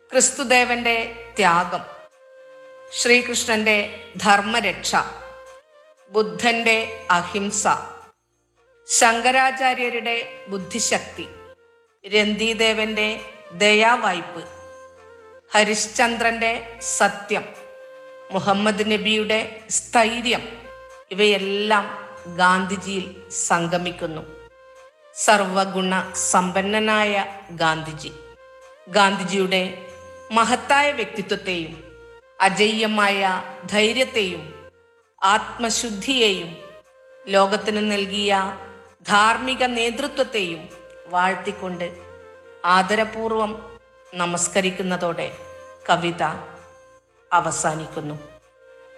ക്രിസ്തുദേവന്റെ ത്യാഗം ശ്രീകൃഷ്ണന്റെ ധർമ്മരക്ഷ ബുദ്ധന്റെ അഹിംസ ശങ്കരാചാര്യരുടെ ബുദ്ധിശക്തി രന്തിദേവന്റെ ദയാവായ്പ് ഹരിശ്ചന്ദ്രന്റെ സത്യം മുഹമ്മദ് നബിയുടെ സ്ഥൈര്യം ഇവയെല്ലാം ഗാന്ധിജിയിൽ സംഗമിക്കുന്നു സർവഗുണ സമ്പന്നനായ ഗാന്ധിജി ഗാന്ധിജിയുടെ മഹത്തായ വ്യക്തിത്വത്തെയും അജയ്യമായ ധൈര്യത്തെയും ആത്മശുദ്ധിയെയും ലോകത്തിന് നൽകിയ ധാർമ്മിക നേതൃത്വത്തെയും വാഴ്ത്തിക്കൊണ്ട് ആദരപൂർവം നമസ്കരിക്കുന്നതോടെ കവിത അവസാനിക്കുന്നു